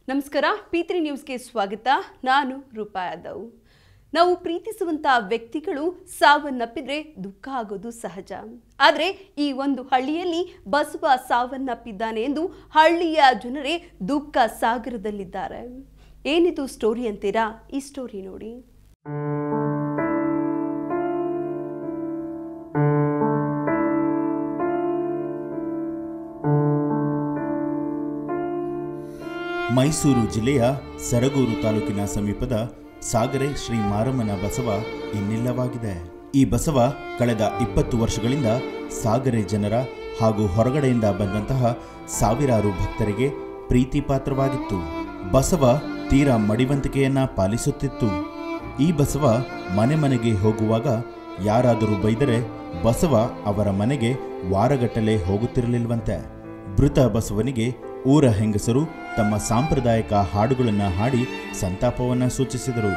ನಮಸ್ಕಾರ ಪಿತ್ರಿ ನ್ಯೂಸ್ಗೆ ಸ್ವಾಗತ ನಾನು ರೂಪಾ ಯಾದವ್ ನಾವು ಪ್ರೀತಿಸುವಂತ ವ್ಯಕ್ತಿಗಳು ಸಾವನ್ನಪ್ಪಿದ್ರೆ ದುಃಖ ಆಗೋದು ಸಹಜ ಆದರೆ ಈ ಒಂದು ಹಳ್ಳಿಯಲ್ಲಿ ಬಸವ ಸಾವನ್ನಪ್ಪಿದ್ದಾನೆ ಎಂದು ಹಳ್ಳಿಯ ಜನರೇ ದುಃಖ ಸಾಗರದಲ್ಲಿದ್ದಾರೆ ಏನಿದು ಸ್ಟೋರಿ ಅಂತೀರಾ ಈ ಸ್ಟೋರಿ ನೋಡಿ ಮೈಸೂರು ಜಿಲ್ಲೆಯ ಸರಗೂರು ತಾಲೂಕಿನ ಸಮೀಪದ ಸಾಗರೆ ಶ್ರೀ ಮಾರಮ್ಮನ ಬಸವ ಇನ್ನಿಲ್ಲವಾಗಿದೆ ಈ ಬಸವ ಕಳೆದ ಇಪ್ಪತ್ತು ವರ್ಷಗಳಿಂದ ಸಾಗರೆ ಜನರ ಹಾಗೂ ಹೊರಗಡೆಯಿಂದ ಬಂದಂತಹ ಸಾವಿರಾರು ಭಕ್ತರಿಗೆ ಪ್ರೀತಿ ಪಾತ್ರವಾಗಿತ್ತು ಬಸವ ತೀರಾ ಮಡಿವಂತಿಕೆಯನ್ನ ಪಾಲಿಸುತ್ತಿತ್ತು ಈ ಬಸವ ಮನೆ ಮನೆಗೆ ಹೋಗುವಾಗ ಯಾರಾದರೂ ಬೈದರೆ ಬಸವ ಅವರ ಮನೆಗೆ ವಾರಗಟ್ಟಲೆ ಹೋಗುತ್ತಿರಲಿಲ್ವಂತೆ ಮೃತ ಬಸವನಿಗೆ ಊರ ಹೆಂಗಸರು ತಮ್ಮ ಸಾಂಪ್ರದಾಯಿಕ ಹಾಡುಗಳನ್ನು ಹಾಡಿ ಸಂತಾಪವನ್ನು ಸೂಚಿಸಿದರು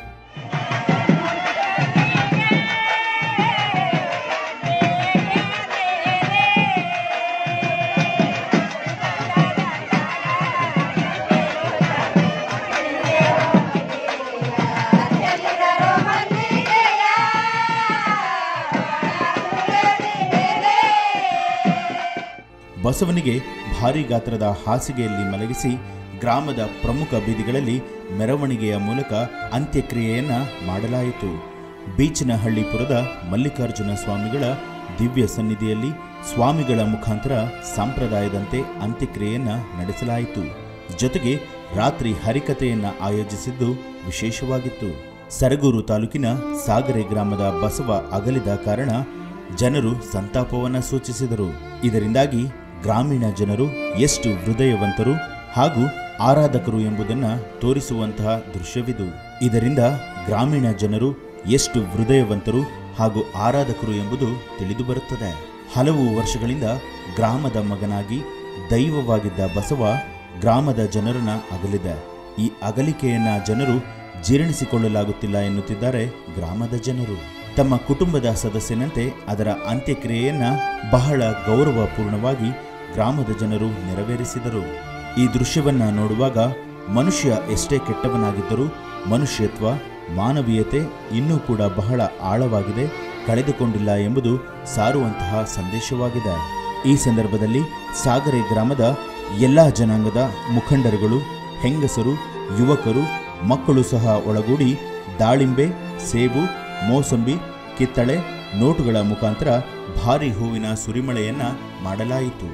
ಬಸವನಿಗೆ ಭಾರಿ ಗಾತ್ರದ ಹಾಸಿಗೆಯಲ್ಲಿ ಮಲಗಿಸಿ ಗ್ರಾಮದ ಪ್ರಮುಖ ಬೀದಿಗಳಲ್ಲಿ ಮೆರವಣಿಗೆಯ ಮೂಲಕ ಅಂತ್ಯಕ್ರಿಯೆಯನ್ನ ಮಾಡಲಾಯಿತು ಬೀಚನಹಳ್ಳಿಪುರದ ಮಲ್ಲಿಕಾರ್ಜುನ ಸ್ವಾಮಿಗಳ ದಿವ್ಯ ಸನ್ನಿಧಿಯಲ್ಲಿ ಸ್ವಾಮಿಗಳ ಮುಖಾಂತರ ಸಂಪ್ರದಾಯದಂತೆ ಅಂತ್ಯಕ್ರಿಯೆಯನ್ನ ನಡೆಸಲಾಯಿತು ಜೊತೆಗೆ ರಾತ್ರಿ ಹರಿಕತೆಯನ್ನ ಆಯೋಜಿಸಿದ್ದು ವಿಶೇಷವಾಗಿತ್ತು ಸರಗೂರು ತಾಲೂಕಿನ ಸಾಗರೆ ಗ್ರಾಮದ ಬಸವ ಅಗಲಿದ ಕಾರಣ ಜನರು ಸಂತಾಪವನ್ನ ಸೂಚಿಸಿದರು ಇದರಿಂದಾಗಿ ಗ್ರಾಮೀಣ ಜನರು ಎಷ್ಟು ಹೃದಯವಂತರು ಹಾಗೂ ಆರಾಧಕರು ಎಂಬುದನ್ನು ತೋರಿಸುವಂತಹ ದೃಶ್ಯವಿದು ಇದರಿಂದ ಗ್ರಾಮೀಣ ಜನರು ಎಷ್ಟು ಹೃದಯವಂತರು ಹಾಗೂ ಆರಾಧಕರು ಎಂಬುದು ತಿಳಿದು ಬರುತ್ತದೆ ಹಲವು ವರ್ಷಗಳಿಂದ ಗ್ರಾಮದ ಮಗನಾಗಿ ದೈವವಾಗಿದ್ದ ಬಸವ ಗ್ರಾಮದ ಜನರನ್ನ ಅಗಲಿದೆ ಈ ಅಗಲಿಕೆಯನ್ನ ಜನರು ಜೀರ್ಣಿಸಿಕೊಳ್ಳಲಾಗುತ್ತಿಲ್ಲ ಎನ್ನುತ್ತಿದ್ದಾರೆ ಗ್ರಾಮದ ಜನರು ತಮ್ಮ ಕುಟುಂಬದ ಸದಸ್ಯನಂತೆ ಅದರ ಅಂತ್ಯಕ್ರಿಯೆಯನ್ನ ಬಹಳ ಗೌರವಪೂರ್ಣವಾಗಿ ಗ್ರಾಮದ ಜನರು ನೆರವೇರಿಸಿದರು ಈ ದೃಶ್ಯವನ್ನ ನೋಡುವಾಗ ಮನುಷ್ಯ ಎಷ್ಟೇ ಕೆಟ್ಟವನಾಗಿದ್ದರೂ ಮನುಷ್ಯತ್ವ ಮಾನವೀಯತೆ ಇನ್ನೂ ಕೂಡ ಬಹಳ ಆಳವಾಗಿದೆ ಕಳೆದುಕೊಂಡಿಲ್ಲ ಎಂಬುದು ಸಾರುವಂತಹ ಸಂದೇಶವಾಗಿದೆ ಈ ಸಂದರ್ಭದಲ್ಲಿ ಸಾಗರೆ ಗ್ರಾಮದ ಎಲ್ಲಾ ಜನಾಂಗದ ಮುಖಂಡರುಗಳು ಹೆಂಗಸರು ಯುವಕರು ಮಕ್ಕಳು ಸಹ ಒಳಗೂಡಿ ದಾಳಿಂಬೆ ಸೇಬು ಮೋಸಂಬಿ ಕಿತ್ತಳೆ ನೋಟುಗಳ ಮುಖಾಂತರ ಭಾರಿ ಹೂವಿನ ಸುರಿಮಳೆಯನ್ನ ಮಾಡಲಾಯಿತು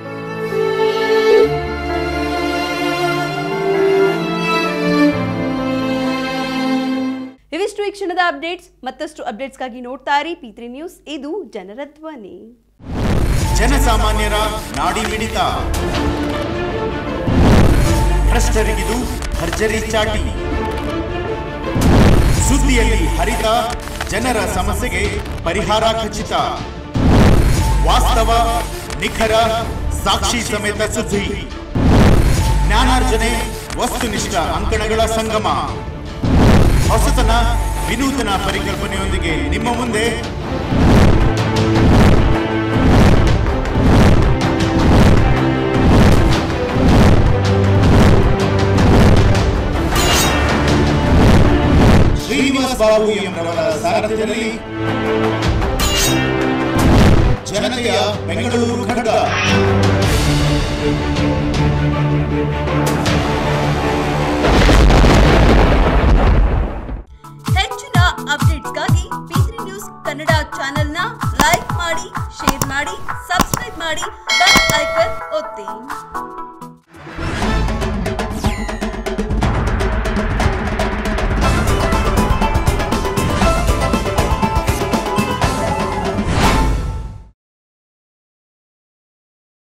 ಇವಿಷ್ಟು ಈ ಕ್ಷಣದ ಅಪ್ಡೇಟ್ಸ್ ಮತ್ತಷ್ಟು ಅಪ್ಡೇಟ್ಸ್ಗಾಗಿ ನೋಡ್ತಾ ಇರಿ ಪಿತ್ರಿ ನ್ಯೂಸ್ ಇದು ಜನರ ಧ್ವನಿ ಜನಸಾಮಾನ್ಯರ ನಾಡಿ ಮಿಡಿತ ಭ್ರಷ್ಟರಿಗಿದು ಭರ್ಜರಿ ಚಾಟಿ ಸುದ್ದಿಯಲ್ಲಿ ಹರಿತ ಜನರ ಸಮಸ್ಯೆಗೆ ಪರಿಹಾರ ಖಚಿತ ವಾಸ್ತವ ನಿಖರ ಸಾಕ್ಷಿ ಸಮೇತ ಸುದ್ದಿ ಜ್ಞಾನಾರ್ಜನೆ ವಸ್ತುನಿಷ್ಠ ಅಂಕಣಗಳ ಸಂಗಮ ಹೊಸತನ ವಿನೂತನ ಪರಿಕಲ್ಪನೆಯೊಂದಿಗೆ ನಿಮ್ಮ ಮುಂದೆ ಶ್ರೀನಿವಾಸ್ ಬಾಬು ಎಂಬರವರ ಸಾರಥ್ಯದಲ್ಲಿ ಜನತೆಯ ಬೆಂಗಳೂರು ಖಡ್ಗ ಹೆಚ್ಚಿನ ಅಪ್ಡೇಟ್ಸ್ಗಾಗಿ ಪಿತ್ರಿ ನ್ಯೂಸ್ ಕನ್ನಡ ಚಾನೆಲ್ನ ಲೈಕ್ ಮಾಡಿ ಶೇರ್ ಮಾಡಿ ಸಬ್ಸ್ಕ್ರೈಬ್ ಮಾಡಿ ಬೆಲ್ ಐಕನ್ ಒತ್ತಿ